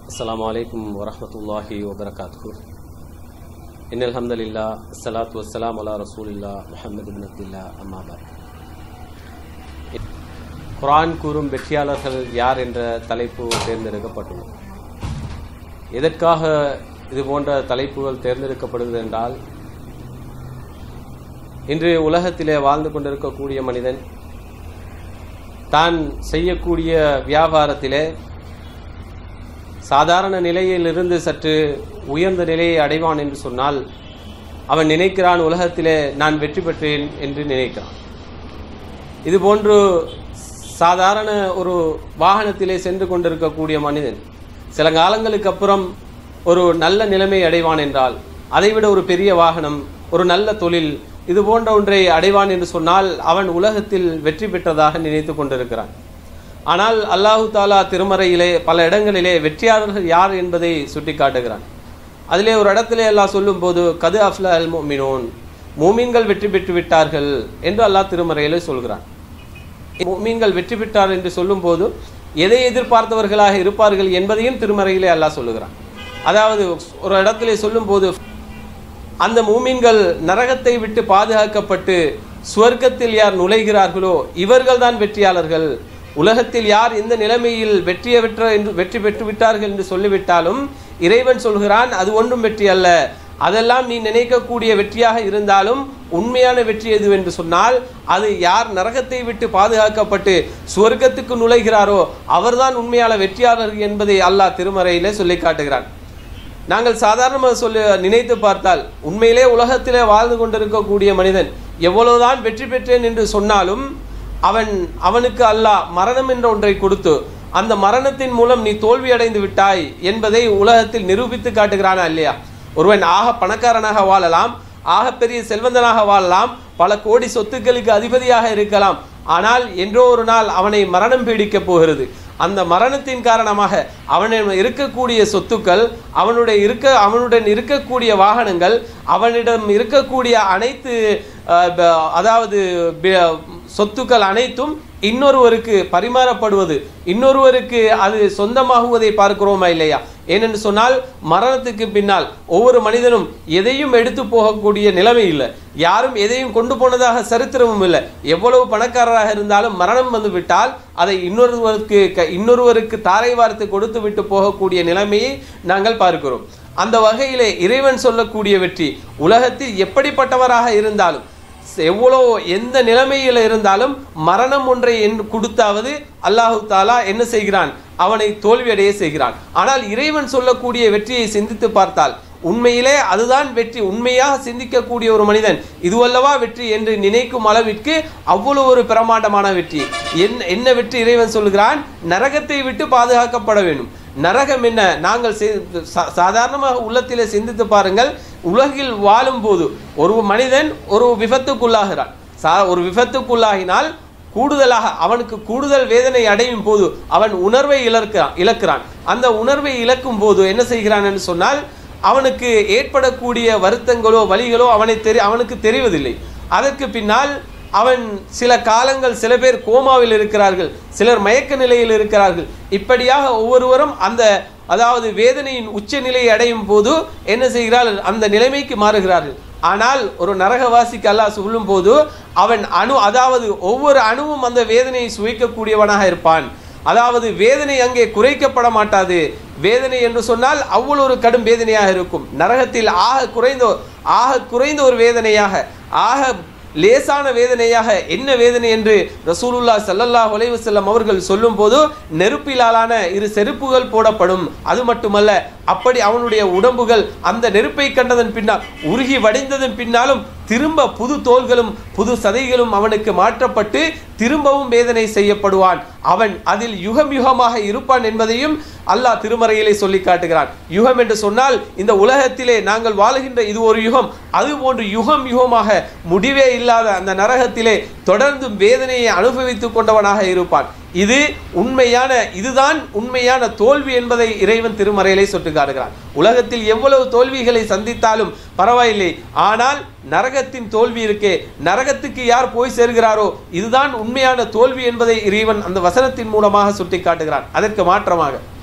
السلام عليكم ورحمة الله وبركاته إن الحمد لله الصلاة والسلام على رسول الله محمد بن عبد الله أما بعد குரான் கூறும் வெற்றியாளர்கள் யார் என்ற தலைப்பு தேர்ந்தெடுக்கப்பட்டுள்ளது எதற்காக இது போன்ற தலைப்புகள் தேர்ந்தெடுக்கப்படுகிறது என்றால் இன்று உலகத்திலே வாழ்ந்து கொண்டிருக்கக்கூடிய மனிதன் தான் செய்யக்கூடிய வியாபாரத்திலே சாதாரண நிலையிலிருந்து சற்று உயர்ந்த நிலையை அடைவான் என்று சொன்னால் அவன் நினைக்கிறான் உலகத்திலே நான் வெற்றி பெற்றேன் என்று நினைக்கிறான் இது போன்று சாதாரண ஒரு வாகனத்திலே சென்று கொண்டிருக்கக்கூடிய மனிதன் சில காலங்களுக்கு அப்புறம் ஒரு நல்ல நிலைமை அடைவான் என்றால் அதைவிட ஒரு பெரிய வாகனம் ஒரு நல்ல தொழில் இது போன்ற ஒன்றை அடைவான் என்று சொன்னால் அவன் உலகத்தில் வெற்றி பெற்றதாக நினைத்து கொண்டிருக்கிறான் ஆனால் அல்லாஹு தாலா திருமறையிலே பல இடங்களிலே வெற்றியாளர்கள் யார் என்பதை சுட்டிக்காட்டுகிறான் அதிலே ஒரு இடத்திலே அல்லாஹ் சொல்லும்போது கது அஃப்ல அல் மோமினோன் மூமீன்கள் வெற்றி பெற்று விட்டார்கள் என்று அல்லாஹ் திருமறையிலே சொல்கிறான் மூமீன்கள் வெற்றி பெற்றார் என்று சொல்லும்போது எதை எதிர்பார்த்தவர்களாக இருப்பார்கள் என்பதையும் திருமறையிலே அல்லாஹ் சொல்லுகிறான் அதாவது ஒரு இடத்திலே சொல்லும்போது அந்த மூமீன்கள் நரகத்தை விட்டு பாதுகாக்கப்பட்டு சுவர்க்கத்தில் யார் நுழைகிறார்களோ இவர்கள் தான் வெற்றியாளர்கள் உலகத்தில் யார் இந்த நிலைமையில் வெற்றிய பெற்ற என்று வெற்றி பெற்று விட்டார்கள் என்று சொல்லிவிட்டாலும் இறைவன் சொல்கிறான் அது ஒன்றும் வெற்றி அல்ல அதெல்லாம் நீ நினைக்கக்கூடிய வெற்றியாக இருந்தாலும் உண்மையான வெற்றி எது என்று சொன்னால் அது யார் நரகத்தை விட்டு பாதுகாக்கப்பட்டு சுவர்க்கத்துக்கு நுழைகிறாரோ அவர்தான் உண்மையான வெற்றியாளர் என்பதை அல்லாஹ் திருமறையிலே சொல்லி காட்டுகிறான் நாங்கள் சாதாரணமாக சொல்லி நினைத்து பார்த்தால் உண்மையிலே உலகத்திலே வாழ்ந்து கொண்டிருக்கக்கூடிய மனிதன் எவ்வளவுதான் வெற்றி பெற்றேன் என்று சொன்னாலும் அவன் அவனுக்கு அல்லாஹ் மரணம் என்ற ஒன்றை கொடுத்து அந்த மரணத்தின் மூலம் நீ தோல்வி அடைந்து விட்டாய் என்பதை உலகத்தில் நிரூபித்து காட்டுகிறானா இல்லையா ஒருவன் ஆக பணக்காரனாக வாழலாம் ஆக பெரிய செல்வந்தனாக வாழலாம் பல கோடி சொத்துக்களுக்கு அதிபதியாக இருக்கலாம் ஆனால் என்றோ ஒரு நாள் அவனை மரணம் பீடிக்கப் போகிறது அந்த மரணத்தின் காரணமாக அவனிடம் இருக்கக்கூடிய சொத்துக்கள் அவனுடைய இருக்க அவனுடன் இருக்கக்கூடிய வாகனங்கள் அவனிடம் இருக்கக்கூடிய அனைத்து அதாவது சொத்துக்கள் அனைத்தும் இன்னொருவருக்கு பரிமாறப்படுவது இன்னொருவருக்கு அது சொந்தமாகுவதை பார்க்கிறோமா இல்லையா ஏனென்று சொன்னால் மரணத்துக்கு பின்னால் ஒவ்வொரு மனிதனும் எதையும் எடுத்து போகக்கூடிய நிலைமை இல்லை யாரும் எதையும் கொண்டு போனதாக சரித்திரமும் இல்லை எவ்வளவு பணக்காரராக இருந்தாலும் மரணம் வந்து விட்டால் அதை இன்னொருவருக்கு இன்னொருவருக்கு தாரை வார்த்து கொடுத்து விட்டு போகக்கூடிய நிலைமையை நாங்கள் பார்க்கிறோம் அந்த வகையிலே இறைவன் சொல்லக்கூடிய வெற்றி உலகத்தில் எப்படிப்பட்டவராக இருந்தாலும் எவ்வளோ எந்த நிலைமையில் இருந்தாலும் மரணம் ஒன்றை கொடுத்தாவது அல்லாஹு தாலா என்ன செய்கிறான் அவனை தோல்வியடைய செய்கிறான் ஆனால் இறைவன் சொல்லக்கூடிய வெற்றியை சிந்தித்து பார்த்தால் உண்மையிலே அதுதான் வெற்றி உண்மையாக சிந்திக்கக்கூடிய ஒரு மனிதன் இதுவல்லவா வெற்றி என்று நினைக்கும் அளவிற்கு அவ்வளவு ஒரு பிரமாண்டமான வெற்றி என்ன என்ன வெற்றி இறைவன் சொல்கிறான் நரகத்தை விட்டு பாதுகாக்கப்பட வேண்டும் நரகம் என்ன நாங்கள் சாதாரணமாக உள்ளத்திலே சிந்தித்து பாருங்கள் உலகில் வாழும் போது ஒரு மனிதன் ஒரு விபத்துக்குள்ளாகிறான் சா ஒரு விபத்துக்குள்ளாகினால் கூடுதலாக அவனுக்கு கூடுதல் வேதனை அடையும் போது அவன் உணர்வை இழக்கிறான் இழக்கிறான் அந்த உணர்வை இழக்கும் போது என்ன செய்கிறான் என்று சொன்னால் அவனுக்கு ஏற்படக்கூடிய வருத்தங்களோ வழிகளோ அவனை தெரி அவனுக்கு தெரிவதில்லை அதற்கு பின்னால் அவன் சில காலங்கள் சில பேர் கோமாவில் இருக்கிறார்கள் சிலர் மயக்க நிலையில் இருக்கிறார்கள் இப்படியாக ஒவ்வொருவரும் அந்த அதாவது வேதனையின் உச்ச நிலையை அடையும் போது என்ன செய்கிறார்கள் அந்த நிலைமைக்கு மாறுகிறார்கள் ஆனால் ஒரு நரகவாசிக்கு அல்லாஹ் சொல்லும் போது அவன் அணு அதாவது ஒவ்வொரு அணுவும் அந்த வேதனையை சுவைக்கக்கூடியவனாக இருப்பான் அதாவது வேதனை அங்கே குறைக்கப்பட மாட்டாது வேதனை என்று சொன்னால் அவ்வளோ ஒரு கடும் வேதனையாக இருக்கும் நரகத்தில் ஆக குறைந்த ஆக குறைந்த ஒரு வேதனையாக ஆக லேசான வேதனையாக என்ன வேதனை என்று ரசூலுல்லா சல்லல்லா உலைவு செல்லம் அவர்கள் சொல்லும் போது நெருப்பிலாலான இரு செருப்புகள் போடப்படும் அது மட்டுமல்ல அப்படி அவனுடைய உடம்புகள் அந்த நெருப்பை கண்டதன் பின்னால் உருகி வடிந்ததன் பின்னாலும் திரும்ப புது தோள்களும் புது சதைகளும் அவனுக்கு மாற்றப்பட்டு திரும்பவும் வேதனை செய்யப்படுவான் அவன் அதில் யுகம் யுகமாக இருப்பான் என்பதையும் அல்லாஹ் திருமறையிலே சொல்லி காட்டுகிறான் யுகம் என்று சொன்னால் இந்த உலகத்திலே நாங்கள் வாழுகின்ற இது ஒரு யுகம் அது போன்று யுகம் யுகமாக முடிவே இல்லாத அந்த நரகத்திலே தொடர்ந்து வேதனையை அனுபவித்துக் கொண்டவனாக இருப்பான் இது உண்மையான இதுதான் உண்மையான தோல்வி என்பதை இறைவன் திருமறையிலே சுட்டு காட்டுகிறான் உலகத்தில் எவ்வளவு தோல்விகளை சந்தித்தாலும் பரவாயில்லை ஆனால் நரகத்தின் தோல்வி இருக்கே நரகத்துக்கு யார் போய் சேர்கிறாரோ இதுதான் உண்மையான தோல்வி என்பதை இறைவன் அந்த வசனத்தின் மூலமாக சுட்டி காட்டுகிறான் அதற்கு மாற்றமாக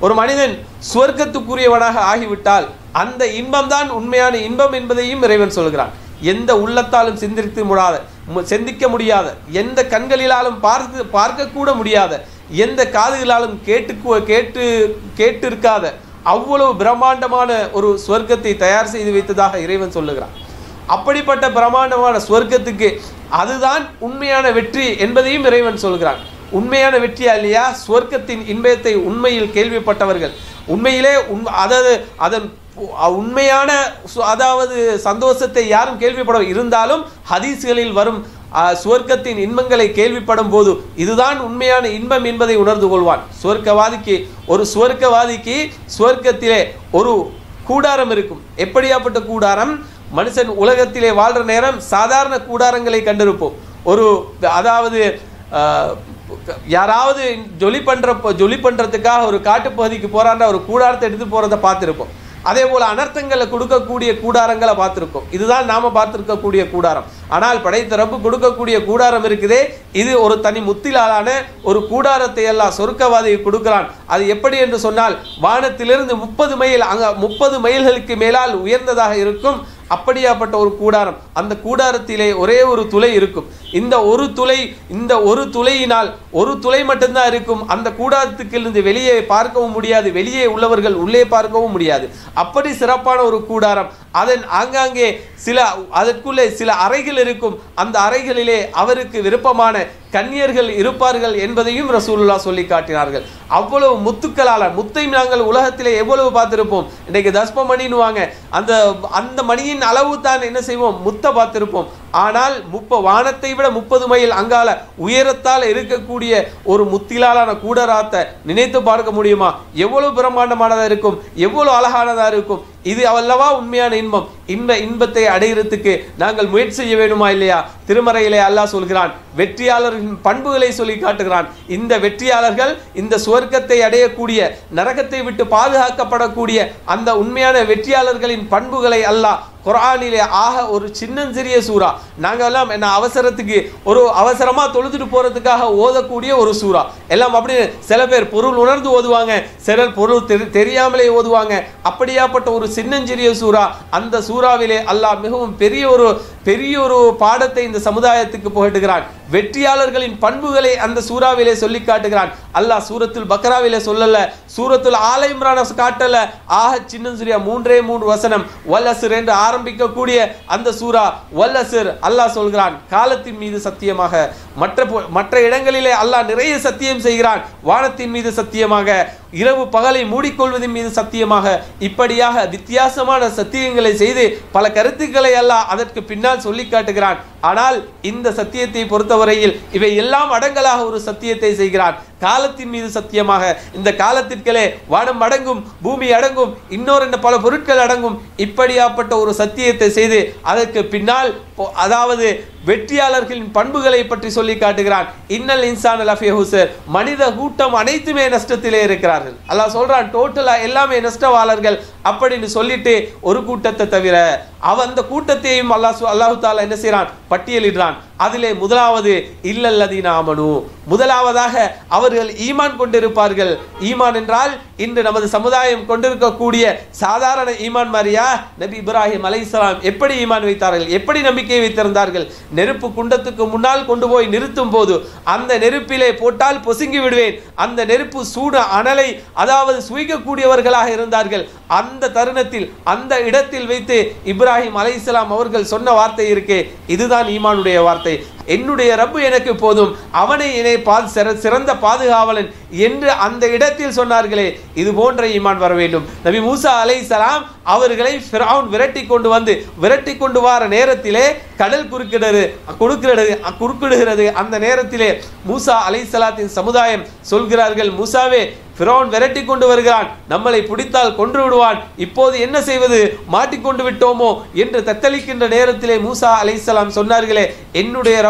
ஒரு மனிதன் சுவர்க்கத்துக்குரியவனாக ஆகிவிட்டால் அந்த இன்பம்தான் உண்மையான இன்பம் என்பதையும் இறைவன் சொல்கிறான் எந்த உள்ளத்தாலும் சிந்தித்து முடியாத மு- சிந்திக்க முடியாத எந்த கண்களிலாலும் பார்த்து பார்க்கக்கூட முடியாத எந்த காதுகளாலும் கேட்டு கேட்டு கேட்டிருக்காத அவ்வளவு பிரம்மாண்டமான ஒரு சுவர்க்கத்தை தயார் செய்து வைத்ததாக இறைவன் சொல்லுகிறான் அப்படிப்பட்ட பிரம்மாண்டமான சுவர்க்கத்துக்கு அதுதான் உண்மையான வெற்றி என்பதையும் இறைவன் சொல்கிறான் உண்மையான வெற்றியா இல்லையா சுவர்க்கத்தின் இன்பத்தை உண்மையில் கேள்விப்பட்டவர்கள் உண்மையிலே உண் அதாவது அதன் உ- உண்மையான சு- அதாவது சந்தோஷத்தை யாரும் கேள்விப்பட இருந்தாலும் ஹதீஸ்களில் வரும் ஆ, சுவர்க்கத்தின் இன்பங்களை கேள்விப்படும் போது இதுதான் உண்மையான இன்பம் என்பதை உணர்ந்து கொள்வான் சுவர்க்கவாதிக்கு ஒரு சுவர்க்கவாதிக்கு சுவர்க்கத்திலே ஒரு கூடாரம் இருக்கும் எப்படியாப்பட்ட கூடாரம் மனுஷன் உலகத்திலே வாழ்ற நேரம் சாதாரண கூடாரங்களை கண்டிருப்போம் ஒரு அதாவது ஆஹ், யாராவது ஜொலி பண்ற ஜொலி பண்றதுக்காக ஒரு காட்டுப்பகுதிக்கு போறான்ற ஒரு கூடாரத்தை எடுத்து போறதை பார்த்திருப்போம் அதே போல அனர்த்தங்களை கொடுக்கக்கூடிய கூடாரங்களை பார்த்திருக்கோம் இதுதான் நாம பார்த்திருக்கக்கூடிய கூடாரம் ஆனால் படைத்த ரப்பு கொடுக்கக்கூடிய கூடாரம் இருக்குதே இது ஒரு தனி முத்திலாலான ஒரு கூடாரத்தை எல்லாம் சொர்க்கவாதியை கொடுக்கிறான் அது எப்படி என்று சொன்னால் வானத்திலிருந்து முப்பது மைல் அங்க முப்பது மைல்களுக்கு மேலால் உயர்ந்ததாக இருக்கும் அப்படியாப்பட்ட ஒரு கூடாரம் அந்த கூடாரத்திலே ஒரே ஒரு துளை இருக்கும் இந்த ஒரு துளை இந்த ஒரு துளையினால் ஒரு துளை மட்டும்தான் இருக்கும் அந்த கூடாரத்துக்கு இருந்து வெளியே பார்க்கவும் முடியாது வெளியே உள்ளவர்கள் உள்ளே பார்க்கவும் முடியாது அப்படி சிறப்பான ஒரு கூடாரம் அதன் ஆங்காங்கே சில அதற்குள்ளே சில அறைகள் இருக்கும் அந்த அறைகளிலே அவருக்கு விருப்பமான கன்னியர்கள் இருப்பார்கள் என்பதையும் ரசூலுல்லா சொல்லி காட்டினார்கள் அவ்வளவு முத்துக்களால முத்தை நாங்கள் உலகத்திலே எவ்வளவு பார்த்திருப்போம் இன்னைக்கு தஸ்ப மணின்னுவாங்க அந்த அந்த மணியின் அளவு தான் என்ன செய்வோம் முத்தை பார்த்திருப்போம் ஆனால் முப்ப வானத்தை விட முப்பது மைல் அங்கால உயரத்தால் இருக்கக்கூடிய ஒரு முத்திலாலான கூடராத்தை நினைத்து பார்க்க முடியுமா எவ்வளவு பிரம்மாண்டமானதா இருக்கும் எவ்வளவு அழகானதா இருக்கும் இது அல்லவா உண்மையான இன்பம் இன்ப இன்பத்தை அடைகிறதுக்கு நாங்கள் முயற்சி செய்ய வேண்டுமா இல்லையா திருமறையிலே அல்லாஹ் சொல்கிறான் வெற்றியாளர்களின் பண்புகளை சொல்லி காட்டுகிறான் இந்த வெற்றியாளர்கள் இந்த சுவர்க்கத்தை அடையக்கூடிய நரகத்தை விட்டு பாதுகாக்கப்படக்கூடிய அந்த உண்மையான வெற்றியாளர்களின் பண்புகளை அல்லாஹ் குர்ஆனிலே ஆக ஒரு சின்னஞ்சிறிய சூறா நாங்க எல்லாம் என்ன அவசரத்துக்கு ஒரு அவசரமா தொழுதுட்டு போறதுக்காக ஓதக்கூடிய ஒரு சூறா எல்லாம் அப்படி சில பேர் பொருள் உணர்ந்து ஓதுவாங்க சிலர் பொருள் தெரி- தெரியாமலே ஓதுவாங்க அப்படியாப்பட்ட ஒரு சின்னஞ்சிறிய சூறா அந்த சூறாவிலே அல்லாஹ் மிகவும் பெரிய ஒரு பெரிய ஒரு பாடத்தை இந்த சமுதாயத்துக்கு புகட்டுகிறான் வெற்றியாளர்களின் பண்புகளை அந்த சூறாவிலே சொல்லி காட்டுகிறான் அல்லாஹ் சூரத்துல் பக்ராவிலே சொல்லல சூரத்துல் ஆல இம்ரான காட்டல ஆக சின்னஞ்சிறிய மூன்றே மூன்று வசனம் வல்லசிர் என்று ஆரம்பிக்கக்கூடிய அந்த சூரா வல்லசிர் அல்லாஹ் சொல்கிறான் காலத்தின் மீது சத்தியமாக மற்ற பொ- மற்ற இடங்களிலே அல்லாஹ் நிறைய சத்தியம் செய்கிறான் வானத்தின் மீது சத்தியமாக இரவு பகலை மூடிக்கொள்வதன் மீது சத்தியமாக இப்படியாக வித்தியாசமான சத்தியங்களை செய்து பல கருத்துக்களை அல்லாஹ் அதற்கு பின்னால் சொல்லி காட்டுகிறான் ஆனால் இந்த சத்தியத்தை பொறுத்தவரையில் இவை எல்லாம் அடங்கலாக ஒரு சத்தியத்தை செய்கிறான் காலத்தின் மீது சத்தியமாக இந்த காலத்திற்களே வானம் அடங்கும் பூமி அடங்கும் இன்னொரு என்ன பல பொருட்கள் அடங்கும் இப்படியாப்பட்ட ஒரு சத்தியத்தை செய்து அதற்கு பின்னால் பொ- அதாவது வெற்றியாளர்களின் பண்புகளை பற்றி சொல்லி காட்டுகிறான் இன்னல் இன்சான் லஃபியஹுசர் மனித கூட்டம் அனைத்துமே நஷ்டத்திலே இருக்கிறார்கள் அல்லாஹ் சொல்றான் டோட்டலா எல்லாமே நஷ்டவாளர்கள் அப்படின்னு சொல்லிட்டு ஒரு கூட்டத்தை தவிர அவ அந்த கூட்டத்தையும் அல்லாஹ் சு- அல்லாஹு தாலா என்ன செய்றான் பட்டியலிடுறான் அதிலே முதலாவது இல்லல்லதீன ஆமனு முதலாவதாக அவர்கள் ஈமான் கொண்டிருப்பார்கள் ஈமான் என்றால் இன்று நமது சமுதாயம் கொண்டிருக்கக்கூடிய சாதாரண ஈமான் மாதிரியா நபி இப்ராஹிம் அலைஹிஸ்ஸலாம் எப்படி ஈமான் வைத்தார்கள் எப்படி நம்பிக்கை வைத்திருந்தார்கள் நெருப்பு குண்டத்துக்கு முன்னால் கொண்டு போய் நிறுத்தும் போது அந்த நெருப்பிலே போட்டால் பொசுங்கி விடுவேன் அந்த நெருப்பு சூடு அனலை அதாவது சுவைக்கக்கூடியவர்களாக இருந்தார்கள் அந்த தருணத்தில் அந்த இடத்தில் வைத்து இப்ராஹிம் அலைஹிஸ்ஸலாம் அவர்கள் சொன்ன வார்த்தை இருக்கே இதுதான் ஈமானுடைய வார்த்தை என்னுடைய ரப்பு எனக்கு போதும் அவனை என்னை பா சிற- சிறந்த பாதுகாவலன் என்று அந்த இடத்தில் சொன்னார்களே இது போன்ற ஈமான் வர வேண்டும் நபி மூசா அலைஹிஸ்ஸலாம் அவர்களை ஃபிரௌன் விரட்டி கொண்டு வந்து விரட்டி கொண்டு வர நேரத்திலே கடல் குறுக்கிடுறது குறுக்கிடுறது குறுக்கிடுகிறது அந்த நேரத்திலே மூசா அலைஹிஸ்ஸலாத்தின் சமுதாயம் சொல்கிறார்கள் மூசாவே ஃபிரௌன் விரட்டி கொண்டு வருகிறான் நம்மளை பிடித்தால் கொன்று விடுவான் இப்போது என்ன செய்வது மாட்டிக்கொண்டு விட்டோமோ என்று தத்தளிக்கின்ற நேரத்திலே மூசா அலைஹிஸ்ஸலாம் சொன்னார்களே என்னுடைய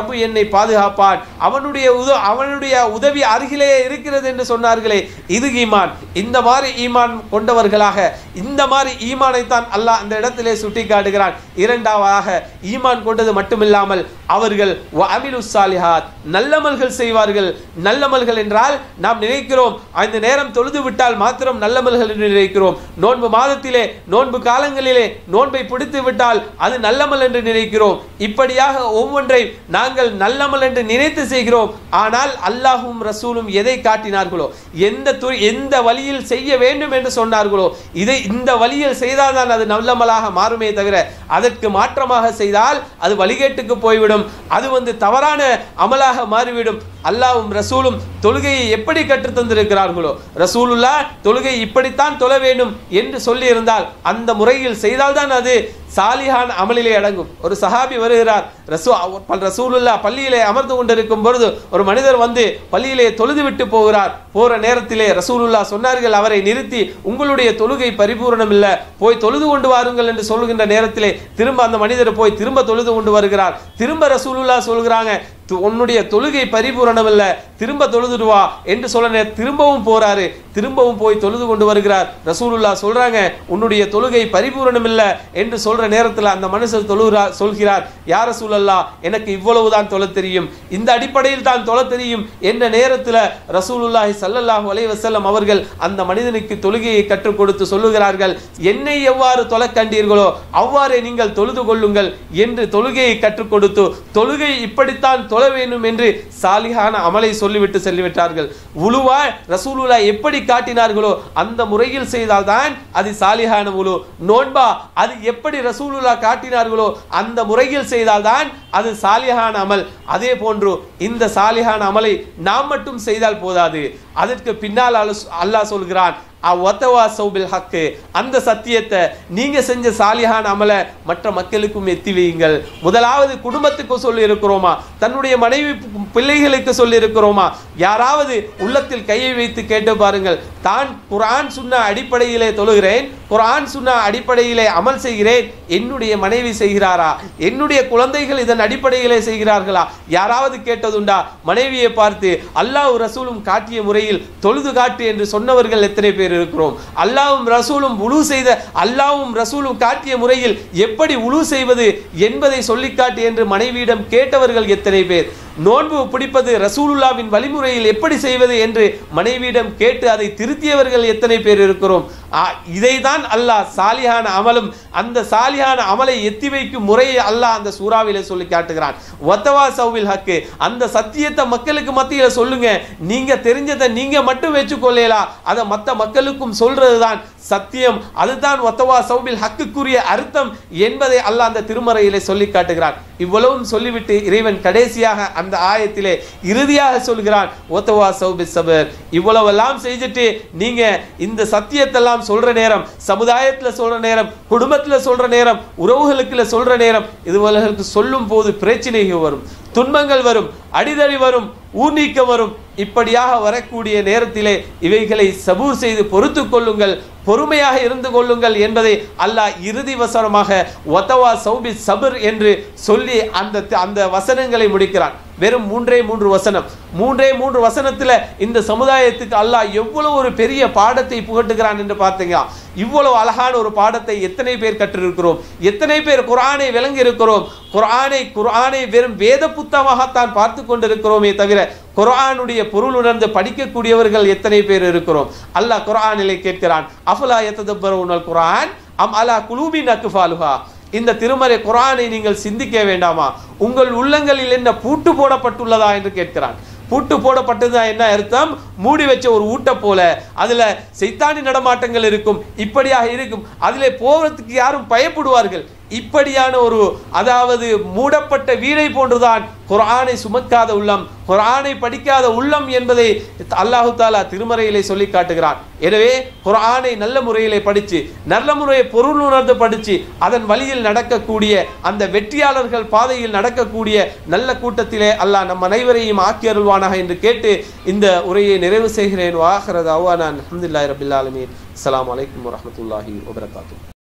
ரப்பு என்னை பாதுகாப்பான் அவனுடைய உத அவனுடைய உதவி அருகிலே இருக்கிறது என்று சொன்னார்களே இது ஈமான் இந்த மாதிரி ஈமான் கொண்டவர்களாக இந்த மாதிரி ஈமானைத்தான் அல்லாஹ் அந்த இடத்திலே சுட்டி காட்டுகிறான் இரண்டாவதாக ஈமான் கொண்டது மட்டுமில்லாமல் அவர்கள் அமிலு சாலிஹாத் நல்லமல்கள் செய்வார்கள் நல்லமல்கள் என்றால் நாம் நினைக்கிறோம் அந்த நேரம் தொழுது விட்டால் மாத்திரம் நல்லமல்கள் என்று நினைக்கிறோம் நோன்பு மாதத்திலே நோன்பு காலங்களிலே நோன்பை பிடித்து விட்டால் அது நல்லமல் என்று நினைக்கிறோம் இப்படியாக ஒவ்வொன்றை நாங்கள் நல்லமல் என்று நினைத்து செய்கிறோம் ஆனால் அல்லாஹும் ரசூலும் எதை காட்டினார்களோ எந்த து எந்த வழியில் செய்ய வேண்டும் என்று சொன்னார்களோ இதை இந்த வழியில் செய்தால்தான் அது நல்லமலாக மாறுமே தவிர அதற்கு மாற்றமாக செய்தால் அது வழிகேட்டுக்கு போய்விடும் அது வந்து தவறான அமலாக மாறிவிடும் அல்லாவும் ரசூலும் தொழுகையை எப்படி கற்றுத் தந்திருக்கிறார்களோ ரசூலுல்லா தொழுகை இப்படித்தான் தொழ வேண்டும் என்று சொல்லி இருந்தால் அந்த முறையில் செய்தால்தான் அது சாலிஹான் அமலிலே அடங்கும் ஒரு சஹாபி வருகிறார் ரசூ பல் ரசூலுல்லா பள்ளியிலே அமர்ந்து கொண்டிருக்கும் பொழுது ஒரு மனிதர் வந்து பள்ளியிலே தொழுது விட்டு போகிறார் போற நேரத்திலே ரசூலுல்லா சொன்னார்கள் அவரை நிறுத்தி உங்களுடைய தொழுகை பரிபூரணம் இல்ல போய் தொழுது கொண்டு வாருங்கள் என்று சொல்கின்ற நேரத்திலே திரும்ப அந்த மனிதர் போய் திரும்ப தொழுது கொண்டு வருகிறார் திரும்ப ரசூலுல்லா சொல்கிறாங்க "து- உன்னுடைய தொழுகை பரிபூரணம் இல்ல திரும்ப தொழுதுட்டு வா என்று சொல்ல நே- திரும்பவும் போறாரு திரும்பவும் போய் தொழுது கொண்டு வருகிறார் ரசூலுல்லா சொல்றாங்க உன்னுடைய தொழுகை பரிபூரணம் இல்ல என்று சொல்ற நேரத்தில் அந்த மனுஷர் தொழுகிறார் சொல்கிறார் யார சூழல்லா எனக்கு இவ்வளவுதான் தொழ தெரியும் இந்த அடிப்படையில் தான் தொழ தெரியும் என்ற நேரத்தில் ரசூலுல்லாஹி ஸல்லல்லாஹு அலைஹி வஸல்லம் அவர்கள் அந்த மனிதனுக்கு தொழுகையை கற்றுக் கொடுத்து சொல்லுகிறார்கள் என்னை எவ்வாறு தொழ கண்டீர்களோ அவ்வாறே நீங்கள் தொழுது கொள்ளுங்கள் என்று தொழுகையை கற்றுக் கொடுத்து தொழுகை இப்படித்தான் தொழ வேண்டும் என்று சாலிஹான அமலை சொல்லிவிட்டு செல்லிவிட்டார்கள் உழுவா ரசூலுல்லா எப்படி காட்டினார்களோ அந்த முறையில் செய்தால்தான் அது சாலிஹான உழு நோன்பா அது எப்படி ரசூலுல்லா காட்டினார்களோ அந்த முறையில் செய்தால்தான் அது சாலிஹான அமல் அதே போன்று இந்த சாலிஹான அமலை நாம் மட்டும் செய்தால் போதாது அதற்கு பின்னால் அல்லாஹ் அல்லாஹ் சொல்கிறான் ஒத்தவா சௌபில் ஹக்கு அந்த சத்தியத்தை நீங்க செஞ்ச சாலிஹான அமலை மற்ற மக்களுக்கும் எத்தி வையுங்கள் முதலாவது குடும்பத்துக்கு சொல்லி இருக்கிறோமா தன்னுடைய மனைவி பிள்ளைகளுக்கு சொல்லி இருக்கிறோமா யாராவது உள்ளத்தில் கையை வைத்து கேட்டு பாருங்கள் தான் குர்ஆன் சொன்ன அடிப்படையிலே தொழுகிறேன் குர்ஆன் சொன்ன அடிப்படையிலே அமல் செய்கிறேன் என்னுடைய மனைவி செய்கிறாரா என்னுடைய குழந்தைகள் இதன் அடிப்படையிலே செய்கிறார்களா யாராவது கேட்டதுண்டா மனைவியை பார்த்து அல்லாஹ் ரசூலும் காட்டிய முறையில் தொழுது காட்டு என்று சொன்னவர்கள் எத்தனை பேர் இருக்கிறோம் அல்லாஹ்வும் ரசூலும் உழு செய்த அல்லாஹ்வும் ரசூலும் காட்டிய முறையில் எப்படி உழு செய்வது என்பதை சொல்லிக்காட்டு என்று மனைவியிடம் கேட்டவர்கள் எத்தனை பேர் நோன்பு பிடிப்பது ரசூலுல்லாவின் வழிமுறையில் எப்படி செய்வது என்று மனைவியிடம் கேட்டு அதை திருத்தியவர்கள் எத்தனை பேர் இருக்கிறோம் ஆ, இதைதான் அல்லாஹ் சாலிஹான அமலும் அந்த சாலிஹான அமலை எத்தி வைக்கும் முறையை அல்லாஹ் அந்த சூறாவிலே சொல்லி காட்டுகிறான் ஒத்தவா சௌவில் ஹக்கு அந்த சத்தியத்தை மக்களுக்கு மத்தியில சொல்லுங்க நீங்க தெரிஞ்சதை நீங்க மட்டும் வச்சுக்கொள்ளலாம் அதை மற்ற மக்களுக்கும் சொல்றதுதான் சத்தியம் அதுதான் ஒத்தவா சௌபில் ஹக்குக்குரிய அர்த்தம் என்பதை அல்லாஹ் அந்த திருமறையிலே சொல்லி காட்டுகிறான் இவ்வளவும் சொல்லிவிட்டு இறைவன் கடைசியாக அந்த ஆயத்திலே இறுதியாக சொல்கிறான் ஒத்தவா சௌபி சபர் இவ்வளவெல்லாம் செஞ்சுட்டு நீங்க இந்த சத்தியத்தெல்லாம் சொல்ற நேரம் சமுதாயத்துல சொல்ற நேரம் குடும்பத்துல சொல்ற நேரம் உறவுகளுக்குள்ள சொல்ற நேரம் இதுவர்களுக்கு சொல்லும் போது பிரச்சனைகள் வரும் துன்பங்கள் வரும் அடிதடி வரும் ஊர்நீக்க வரும் இப்படியாக வரக்கூடிய நேரத்திலே இவைகளை சபூர் செய்து பொறுத்து கொள்ளுங்கள் பொறுமையாக இருந்து கொள்ளுங்கள் என்பதை அல்லாஹ் இறுதி வசனமாக ஒத்தவா சௌபி சபர் என்று சொல்லி அந்த அந்த வசனங்களை முடிக்கிறான் வெறும் மூன்றே மூன்று வசனம் மூன்றே மூன்று வசனத்துல இந்த சமுதாயத்துக்கு அல்லாஹ் எவ்வளவு ஒரு பெரிய பாடத்தை புகட்டுகிறான் என்று பார்த்தீங்க இவ்வளவு அழகான ஒரு பாடத்தை எத்தனை பேர் கற்றிருக்கிறோம் எத்தனை பேர் குர்ஆனை விளங்கி இருக்கிறோம் குர்ஆனை குர்ஆனை வெறும் வேத புத்தகமாகத்தான் பார்த்து கொண்டிருக்கிறோமே தவிர குர்ஆனுடைய பொருள் உணர்ந்து படிக்கக்கூடியவர்கள் எத்தனை பேர் இருக்கிறோம் அல்லாஹ் குர்ஆனிலே கேட்கிறான் அஃபலா யத்ததப்பரவுனல் குர்ஆன் அம் அலா குலூபின் அக்குஃபாலுஹா இந்த திருமறை குர்ஆனை நீங்கள் சிந்திக்க வேண்டாமா உங்கள் உள்ளங்களில் என்ன பூட்டு போடப்பட்டுள்ளதா என்று கேட்கிறான் பூட்டு போடப்பட்டதா என்ன அர்த்தம் மூடி வச்ச ஒரு ஊட்டை போல அதுல சைத்தானி நடமாட்டங்கள் இருக்கும் இப்படியாக இருக்கும் அதிலே போவதற்கு யாரும் பயப்படுவார்கள் இப்படியான ஒரு அதாவது மூடப்பட்ட வீடை போன்றுதான் குர்ஆனை சுமக்காத உள்ளம் குர்ஆனை படிக்காத உள்ளம் என்பதை அல்லாஹு தாலா திருமறையிலே சொல்லி காட்டுகிறான் எனவே குர்ஆனை நல்ல முறையிலே படித்து நல்ல முறையை பொருள் உணர்ந்து படித்து அதன் வழியில் நடக்கக்கூடிய அந்த வெற்றியாளர்கள் பாதையில் நடக்கக்கூடிய நல்ல கூட்டத்திலே அல்லாஹ் நம் அனைவரையும் ஆக்கி அருள்வானாக என்று கேட்டு இந்த உரையை நிறைவு செய்கிறேன் வாஹரத் அவ்வானான் அஹமதுல்லாஹி ரபில் ஆலமீன் அஸ்ஸலாமு அலைக்கும் வரஹ்மத்துல்லாஹி வபரகாத்துஹு